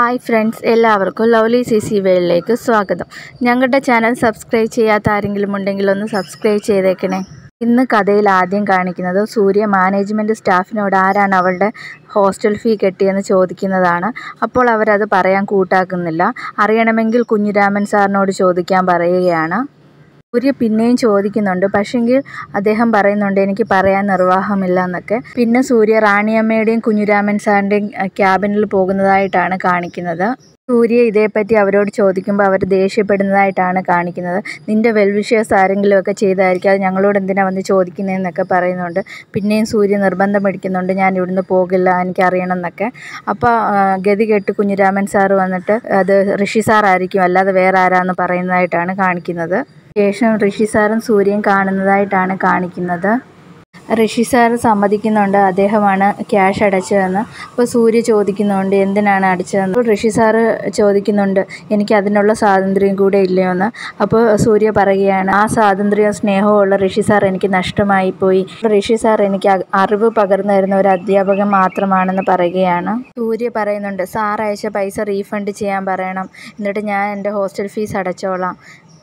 hi friends എല്ലാവർക്കും lovely C C വേളിലേക്ക് സ്വാഗതം ഞങ്ങളുടെ ചാനൽ സബ്സ്ക്രൈബ് ചെയ്യാത്ത ആരെങ്കിലും ഉണ്ടെങ്കിൽ ഒന്ന് സബ്സ്ക്രൈബ് ചെയ്തേക്കണേ ഇന്ന് കഥയിൽ ആദ്യം കാണിക്കുന്നത് സൂര്യ മാനേജ്മെൻറ്റ് സ്റ്റാഫിനോട് ആരാണ് അവളുടെ ഹോസ്റ്റൽ ഫീ കെട്ടിയെന്ന് ചോദിക്കുന്നതാണ് അപ്പോൾ അവരത് പറയാൻ കൂട്ടാക്കുന്നില്ല അറിയണമെങ്കിൽ കുഞ്ഞിരാമൻ സാറിനോട് ചോദിക്കാൻ പറയുകയാണ് സൂര്യ പിന്നെയും ചോദിക്കുന്നുണ്ട് പക്ഷെങ്കിൽ അദ്ദേഹം പറയുന്നുണ്ട് എനിക്ക് പറയാൻ നിർവാഹമില്ല എന്നൊക്കെ പിന്നെ സൂര്യ റാണിയമ്മയുടെയും കുഞ്ഞുരാമൻ സാറിൻ്റെയും ക്യാബിനിൽ പോകുന്നതായിട്ടാണ് കാണിക്കുന്നത് സൂര്യ ഇതേപ്പറ്റി അവരോട് ചോദിക്കുമ്പോൾ അവർ ദേഷ്യപ്പെടുന്നതായിട്ടാണ് കാണിക്കുന്നത് നിന്റെ വെൽവിഷേഴ്സ് ആരെങ്കിലുമൊക്കെ ചെയ്തായിരിക്കും അത് ഞങ്ങളോട് എന്തിനാ വന്ന് ചോദിക്കുന്നതെന്നൊക്കെ പറയുന്നുണ്ട് പിന്നെയും സൂര്യ നിർബന്ധം പിടിക്കുന്നുണ്ട് ഞാൻ ഇവിടുന്ന് പോകില്ല എനിക്ക് അറിയണം എന്നൊക്കെ അപ്പോൾ ഗതി കെട്ട് കുഞ്ഞിരാമൻ സാറ് വന്നിട്ട് അത് ഋഷി സാറായിരിക്കും അല്ലാതെ വേറെ ആരാന്ന് പറയുന്നതായിട്ടാണ് കാണിക്കുന്നത് ശേഷം ഋഷി സാറും സൂര്യയും കാണുന്നതായിട്ടാണ് കാണിക്കുന്നത് ഋഷി സാർ സമ്മതിക്കുന്നുണ്ട് അദ്ദേഹമാണ് ക്യാഷ് അടച്ചതെന്ന് അപ്പോൾ സൂര്യ ചോദിക്കുന്നുണ്ട് എന്തിനാണ് അടച്ചതെന്ന് അപ്പോൾ ഋഷി സാറ് ചോദിക്കുന്നുണ്ട് എനിക്ക് അതിനുള്ള സ്വാതന്ത്ര്യം കൂടെ ഇല്ലയോ എന്ന് അപ്പോൾ സൂര്യ പറയുകയാണ് ആ സ്വാതന്ത്ര്യവും സ്നേഹവും ഉള്ള ഋഷി സാർ എനിക്ക് നഷ്ടമായി പോയി ഋഷി സാർ എനിക്ക് അ- അറിവ് പകർന്നു തരുന്ന ഒരു അധ്യാപകൻ മാത്രമാണെന്ന് പറയുകയാണ് സൂര്യ പറയുന്നുണ്ട് സാർ അയച്ച പൈസ റീഫണ്ട് ചെയ്യാൻ പറയണം എന്നിട്ട് ഞാൻ എൻ്റെ ഹോസ്റ്റൽ ഫീസ് അടച്ചോളാം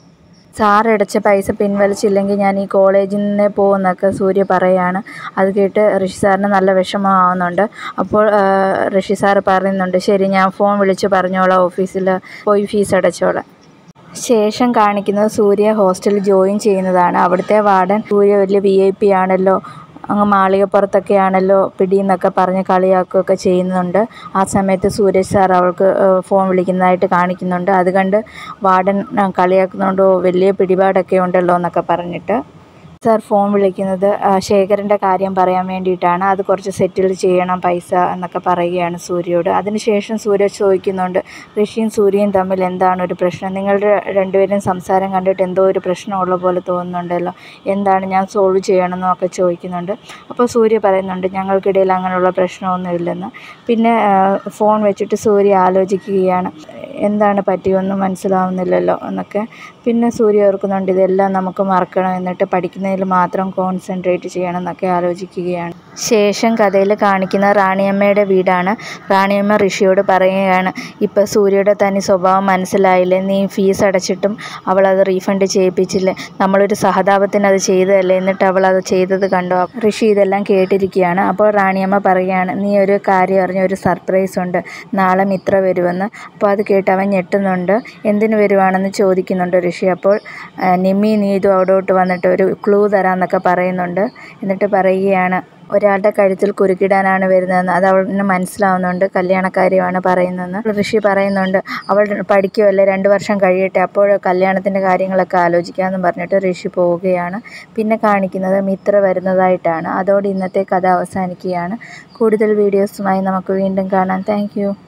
സാർ അടച്ച പൈസ പിൻവലിച്ചില്ലെങ്കിൽ ഞാൻ ഈ കോളേജിൽ നിന്ന് പോകുമെന്നൊക്കെ സൂര്യ പറയാണ് അത് കേട്ട് ഋഷി സാറിന് നല്ല വിഷമമാവുന്നുണ്ട് അപ്പോൾ ആ, ഋഷി സാർ പറയുന്നുണ്ട് ശരി ഞാൻ ഫോൺ വിളിച്ച് പറഞ്ഞോളാം ഓഫീസിൽ പോയി ഫീസ് അടച്ചോളാം ശേഷം കാണിക്കുന്നത് സൂര്യ ഹോസ്റ്റലിൽ ജോയിൻ ചെയ്യുന്നതാണ് അവിടുത്തെ വാർഡൻ സൂര്യ വലിയ വി ഐ പി ആണല്ലോ അങ്ങ് മാളികപ്പുറത്തൊക്കെ ആണല്ലോ പിടിയെന്നൊക്കെ പറഞ്ഞ് കളിയാക്കുകയൊക്കെ ചെയ്യുന്നുണ്ട് ആ സമയത്ത് സൂരജ് സാർ അവൾക്ക് ഏഹ്, ഫോൺ വിളിക്കുന്നതായിട്ട് കാണിക്കുന്നുണ്ട് അത് കണ്ട് വാർഡൻ ആ, കളിയാക്കുന്നുണ്ട് "ഓ, വലിയ പിടിപാടൊക്കെ ഉണ്ടല്ലോ എന്നൊക്കെ പറഞ്ഞിട്ട് സാർ ഫോൺ വിളിക്കുന്നത് ആ, ശേഖരൻ്റെ കാര്യം പറയാൻ വേണ്ടിയിട്ടാണ് അത് കുറച്ച് സെറ്റിൽ ചെയ്യണം പൈസ എന്നൊക്കെ പറയുകയാണ് സൂര്യയോട് അതിനുശേഷം സൂര്യ ചോദിക്കുന്നുണ്ട് ഋഷിയും സൂര്യയും തമ്മിൽ എന്താണ് ഒരു പ്രശ്നം നിങ്ങളുടെ രണ്ടുപേരും സംസാരം കണ്ടിട്ട് എന്തോ ഒരു പ്രശ്നമുള്ള പോലെ തോന്നുന്നുണ്ടല്ലോ എന്താണ് ഞാൻ സോൾവ് ചെയ്യണമെന്നൊക്കെ ചോദിക്കുന്നുണ്ട് അപ്പോൾ സൂര്യ പറയുന്നുണ്ട് ഞങ്ങൾക്കിടയിൽ അങ്ങനെയുള്ള പ്രശ്നമൊന്നുമില്ലെന്ന് പിന്നെ ആ, ഫോൺ വെച്ചിട്ട് സൂര്യ ആലോചിക്കുകയാണ് എന്താണ് പറ്റിയൊന്നും മനസ്സിലാവുന്നില്ലല്ലോ എന്നൊക്കെ പിന്നെ സൂര്യ ഓർക്കുന്നുണ്ട് ഇതെല്ലാം നമുക്ക് മറക്കണം എന്നിട്ട് പഠിക്കുന്നതിൽ മാത്രം കോൺസെൻട്രേറ്റ് ചെയ്യണം എന്നൊക്കെ ആലോചിക്കുകയാണ് ശേഷം കഥയിൽ കാണിക്കുന്ന റാണിയമ്മയുടെ വീടാണ് റാണിയമ്മ ഋഷിയോട് പറയുകയാണ് ഇപ്പോൾ സൂര്യയുടെ തനി സ്വഭാവം മനസ്സിലായില്ലേ നീ ഫീസ് അടച്ചിട്ടും അവൾ അത് റീഫണ്ട് ചെയ്യിപ്പിച്ചില്ലേ നമ്മളൊരു സഹതാപത്തിന് അത് ചെയ്തതല്ലേ എന്നിട്ട് അവൾ അത് ചെയ്തത് കണ്ടോ ഋഷി ഇതെല്ലാം കേട്ടിരിക്കുകയാണ് അപ്പോൾ റാണിയമ്മ പറയുകയാണ് നീ ഒരു കാര്യം അറിഞ്ഞ ഒരു സർപ്രൈസ് ഉണ്ട് നാളെ മിത്ര വരുമെന്ന് അപ്പോൾ അത് കേട്ട് അവൻ ഞെട്ടുന്നുണ്ട് എന്തിനു വരുവാണെന്ന് ചോദിക്കുന്നുണ്ട് ഋഷി അപ്പോൾ ആ, നിമ്മി നീതു അവിടോട്ട് വന്നിട്ട് ഒരു ക്ലൂ തരാമെന്നൊക്കെ പറയുന്നുണ്ട് എന്നിട്ട് പറയുകയാണ് ഒരാളുടെ കഴുത്തിൽ കുരുക്കിടാനാണ് വരുന്നതെന്ന് അത് അവളിന് മനസ്സിലാവുന്നുണ്ട് കല്യാണക്കാര്യമാണ് പറയുന്നതെന്ന് ഋഷി പറയുന്നുണ്ട് അവൾ പഠിക്കുമല്ലേ രണ്ട് വർഷം കഴിയട്ടെ അപ്പോൾ കല്യാണത്തിൻ്റെ കാര്യങ്ങളൊക്കെ ആലോചിക്കാമെന്ന് പറഞ്ഞിട്ട് ഋഷി പോവുകയാണ് പിന്നെ കാണിക്കുന്നത് മിത്ര വരുന്നതായിട്ടാണ് അതോടെ ഇന്നത്തെ കഥ അവസാനിക്കുകയാണ് കൂടുതൽ വീഡിയോസുമായി നമുക്ക് വീണ്ടും കാണാം താങ്ക്